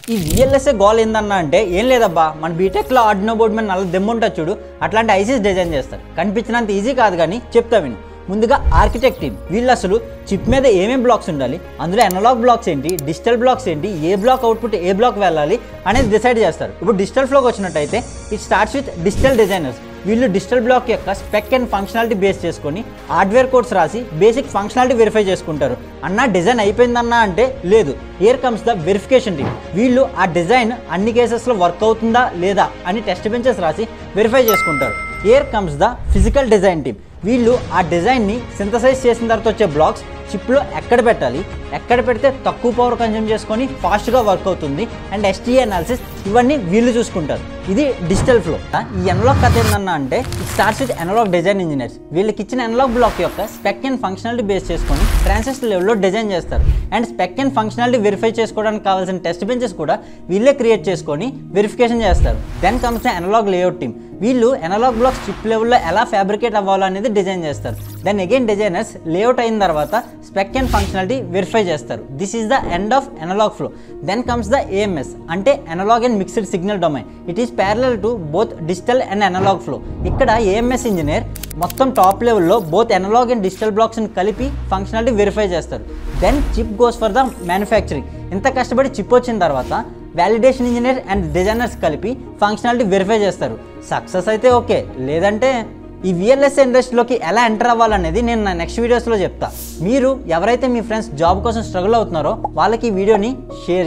ఈ VLSA goal ఏందన్నా అంటే ఏం లేదబ్బా మన బీటెక్లో ఆర్డినో బోర్డు మీద నల్ల దెమ్ము ఉంటుంది చూడు అట్లాంటి ఐసీస్ డిజైన్ చేస్తారు కనిపించినంత ఈజీ కాదు కానీ చెప్తా విను ముందుగా ఆర్కిటెక్ట్ టీమ్ వీళ్ళు అసలు చిప్ మీద ఏమేం బ్లాక్స్ ఉండాలి అందులో ఎనలాగ్ బ్లాక్స్ ఏంటి డిజిటల్ బ్లాక్స్ ఏంటి ఏ బ్లాక్ అవుట్పుట్ ఏ బ్లాక్ వెళ్ళాలి అనేది డిసైడ్ చేస్తారు ఇప్పుడు డిజిటల్ ఫ్లోకి వచ్చినట్టయితే it starts with digital designers వీళ్ళు డిజిటల్ బ్లాక్ యొక్క స్పెక్ అండ్ ఫంక్షనాలిటీ బేస్ చేసుకొని హార్డ్వేర్ కోడ్స్ రాసి బేసిక్ ఫంక్షనాలిటీ వెరిఫై చేసుకుంటారు అన్న డిజైన్ అయిపోయిందన్నా అంటే లేదు here comes the verification team వీళ్ళు ఆ డిజైన్ అన్ని కేసెస్లో వర్క్ అవుతుందా లేదా అని టెస్ట్ బెంచెస్ రాసి వెరిఫై చేసుకుంటారు here comes the physical design team వీళ్ళు ఆ డిజైన్ని సింథసైజ్ చేసిన తర్వాత వచ్చే బ్లాక్స్ చిప్లో ఎక్కడ పెట్టాలి ఎక్కడ పెడితే తక్కువ పవర్ కన్జ్యూమ్ చేసుకొని ఫాస్ట్గా వర్క్ అవుతుంది అండ్ ఎస్టీ అనాలిసిస్ ఇవన్నీ వీళ్ళు చూసుకుంటారు ఇది డిజిటల్ ఫ్లో ఈ ఎనలాగ్ కథ ఏందన్నా అంటే it starts with analog design engineers వీళ్ళకి ఇచ్చిన ఎనలాగ్ బ్లాక్ యొక్క స్పెక్ అండ్ ఫంక్షనాలిటీ బేస్ చేసుకొని ట్రాన్సిస్టర్ లెవెల్లో డిజైన్ చేస్తారు and spec and functionality verify చేసుకోవడానికి కావాల్సిన టెస్ట్ బెంచెస్ కూడా వీళ్ళే క్రియేట్ చేసుకొని వెరిఫికేషన్ చేస్తారు then comes the analog layout team వీళ్ళు ఎనలాగ్ బ్లాక్స్ చిప్ లెవెల్లో ఎలా ఫ్యాబ్రికేట్ అవ్వాలో అనేది డిజైన్ చేస్తారు దెన్ అగైన్ డిజైనర్స్ లేఅవుట్ అయిన తర్వాత స్పెక్ అండ్ ఫంక్షనాలిటీ వెరిఫై చేస్తారు this is the end of analog flow then comes the AMS అంటే analog and mixed signal domain it is parallel to both digital and analog flow ఇక్కడ AMS engineer మొత్తం top లెవెల్లో both analog and digital బ్లాక్స్ని కలిపి functionality verify చేస్తారు then chip goes for the manufacturing ఇంత కష్టపడి chip వచ్చిన తర్వాత వ్యాలిడేషన్ ఇంజనీర్ అండ్ డిజైనర్స్ కలిపి ఫంక్షనాలిటీ వెరిఫై చేస్తారు సక్సెస్ అయితే ఓకే లేదంటే ఈ విఎల్ఎస్ ఇండస్ట్రీలోకి ఎలా ఎంటర్ అవ్వాలనేది నేను నా నెక్స్ట్ వీడియోస్లో చెప్తా మీరు ఎవరైతే మీ ఫ్రెండ్స్ జాబ్ కోసం స్ట్రగుల్ అవుతున్నారో వాళ్ళకి ఈ వీడియోని షేర్